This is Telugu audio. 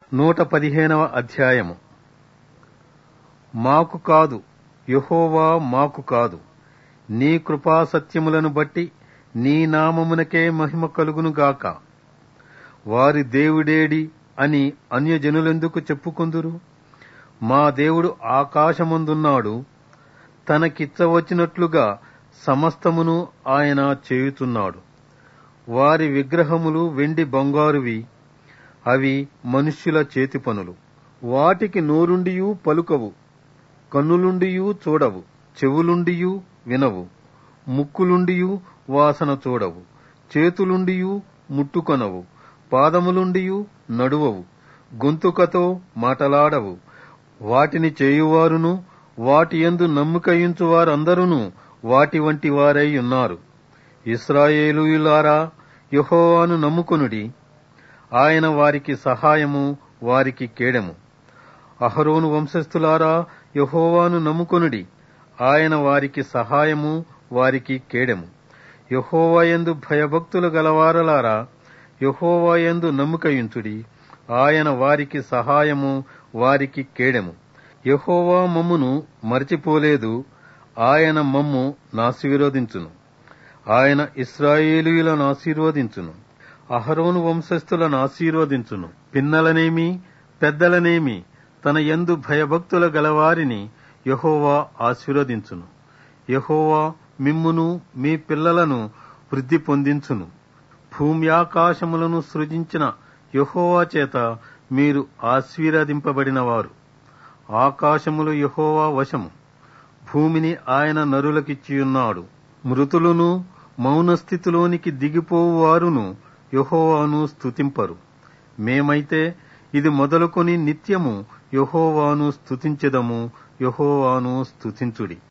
నూట పదిహేనవ అధ్యాయము మాకు కాదు యహోవా మాకు కాదు నీ కృపా సత్యములను బట్టి నీ నామమునకే మహిమ కలుగునుగాక వారి దేవుడేడి అని అన్యజనులెందుకు చెప్పుకుందురు మా దేవుడు ఆకాశమందున్నాడు తనకిచ్చవచ్చినట్లుగా సమస్తమును ఆయన చేయుతున్నాడు వారి విగ్రహములు వెండి బంగారువి అవి మనుష్యుల చేతి పనులు వాటికి నోరుండియూ పలుకవు కన్నులుండియూ చూడవు చెవులుండియూ వినవు ముక్కులుండియూ వాసన చూడవు చేతులుండియూ ముట్టుకొనవు పాదములుండియూ నడువవు గొంతుకతో మాటలాడవు వాటిని చేయువారును వాటి యందు నమ్మికయించు వారందరూ వాటి వంటి వారై ఉన్నారు ఇస్రాయేలులారా యహోవాను నమ్ముకొనుడి ఆయన వారికి సహాయము వారికి కేడెము అహరోను వంశస్థులారా యహోవాను నమ్ముకొనుడి ఆయన వారికి సహాయము వారికి కేడెము యహోవాయందు భయభక్తులు గలవారలారా యహోవాయందు నమ్మికయుంచుడి ఆయన వారికి సహాయము వారికి కేడెము యహోవా మమ్మును మరచిపోలేదు ఆయన మమ్ము నాశీర్వదించును ఆయన ఇస్రాయేలీయులను ఆశీర్వదించును అహరోను వంశస్థులను ఆశీర్వదించును పిన్నలనేమి పెద్దలనేమి తన యందు భయభక్తుల గలవారిని యహోవా ఆశీర్వదించును యహోవా మిమ్మును మీ పిల్లలను వృద్ధి పొందించును భూమ్యాకాశములను సృజించిన యహోవా చేత మీరు ఆశీర్వదింపబడినవారు ఆకాశములు యహోవా వశము భూమిని ఆయన నరులకిచ్చియున్నాడు మృతులను మౌనస్థితిలోనికి దిగిపోవువారును యహోవాను స్తుతింపరు మేమైతే ఇది మొదలుకొని నిత్యము యహోవాను స్తుతించెదము యహోవాను స్తుతించుడి